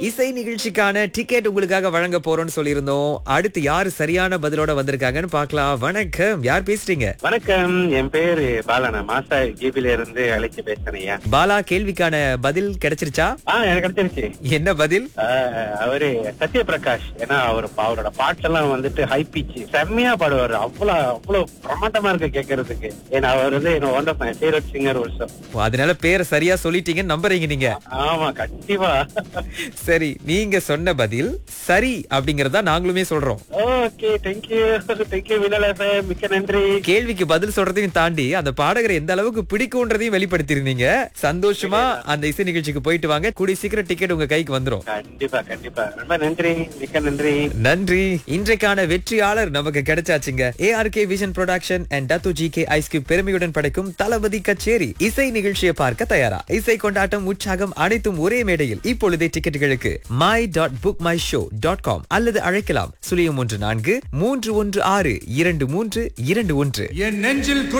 இசை நிகழ்ச்சிக்கான டிக்கெட் உங்களுக்காக வழங்க போறோம்னு சொல்லியிருந்தோம் அடுத்து யாரு சரியான பதிலோட வந்திருக்காங்கன்னு பார்க்கலாம் வணக்கம் யார் பேசுறீங்க வணக்கம் என் பேரு பாலனா மாசா ஜிபில இருந்து அழைச்சு பேசுறேன் ஐயா பாலா கேள்விக்கான பதில் கிடைச்சிருச்சா ஆ எனக்கு கிடைச்சிருச்சு என்ன பதில் ஆஹ், அவரு சத்யபிரகாஷ் ஏன்னா அவர் அவரோட பாட்டெல்லாம் வந்துட்டு ஹை பிச் செம்மையா பாடுவாரு அவ்வளவு அவ்வளவு பிரமாண்டமா இருக்கு கேட்கறதுக்கு ஏன்னா அவர் வந்து என்ன one of my favourite singer also oh, அதனால பேரை சரியா சொல்லிட்டீங்கன்னு நம்புறீங்க நீங்க ஆமா கண்டிப்பா சரி நீங்க சொன்ன பதில் சரி அப்படிங்கறதா நாங்களுமே சொல்றோம் okay thank you thank you Vinyl FM மிக்க நன்றி கேள்விக்கு பதில் சொல்றதையும் தாண்டி அந்த பாடகரை எந்த அளவுக்கு பிடிக்கும்ன்றதையும் வெளிப்படுத்திருந்தீங்க சந்தோஷமா அந்த இசை நிகழ்ச்சிக்கு போயிட்டு வாங்க கூடிய சீக்கிரம் டிக்கெட் உங்க கைக்கு வந்துரும் கண்டிப்பா கண்டிப்பா ரொம்ப நன்றி மிக்க நன்றி நன்றி இன்றைக்கான வெற்றியாளர் நமக்கு கிடைச்சாச்சுங்க ஏஆர்கே விஷன் ப்ரொடக்ஷன் அண்ட் டத்து ஜி கே ஐஸ்கு பெருமையுடன் படைக்கும் தளபதி கச்சேரி இசை நிகழ்ச்சியை பார்க்க தயாரா இசை கொண்டாட்டம் உற்சாகம் அனைத்தும் ஒரே மேடையில் இப்பொழுதே டிக்கெட்டுகளுக்கு my dot book my show dot com அல்லது அழைக்கலாம் சுழியம் ஒன்று நான்கு மூன்று ஒன்று ஆறு இரண்டு மூன்று இரண்டு ஒன்று என் நெஞ்சில்